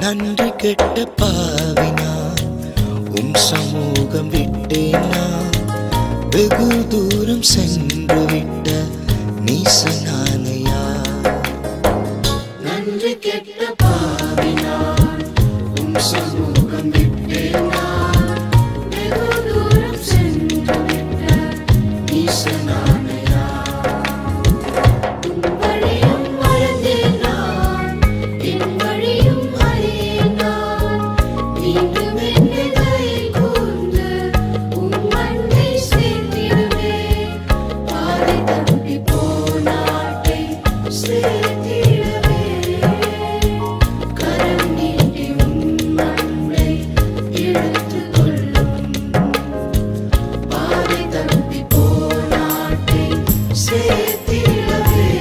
நன்றி கெட்ட பாவினா உன் சமூகம் விட்டேனா வெகு தூரம் சென்று விட்ட நீசனானையா நன்றி கெட்ட பாவினா உன் சமூகம் விட்டேனா வெகு தூரம் சென்று விட்ட நீசனானையா உன் வழியும் மறந்தேன் நான், என் வழியும் அறியேன் நான். மீண்டும் என்னை தயை கூர்ந்து உம் அன்பை சேர்த்திடுவேன். பாதை தப்பி போனாட்டை சேர்த்திடவே. கரம் நீட்டி உம் அன்பை இழுத்துக் கொள்ளும். பாதை தப்பி போனாட்டை சேர்த்திடவே.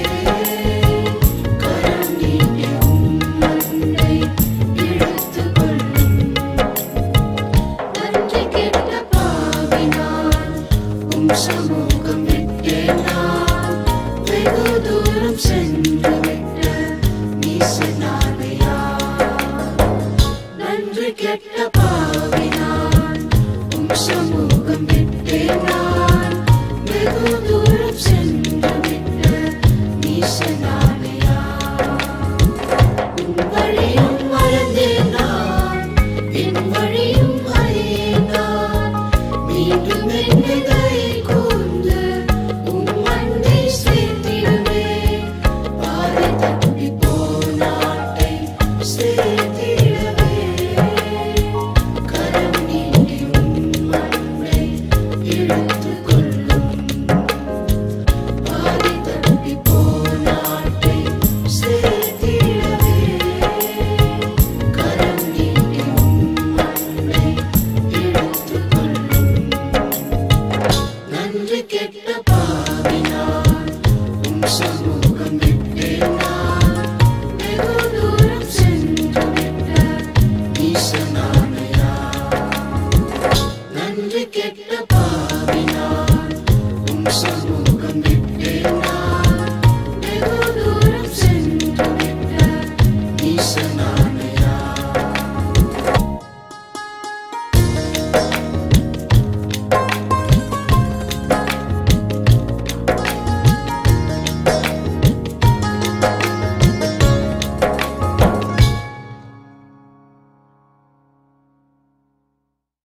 கரம் நீட்டி உம் அன்பை இழுத்துக் கொள்ளும். நன்றி கெட்ட பாவினான் உம் சமூகம் விட்டேன் நான். வெகு தூரம் சென்று விட்ட நீசனானையா நன்றி கெட்ட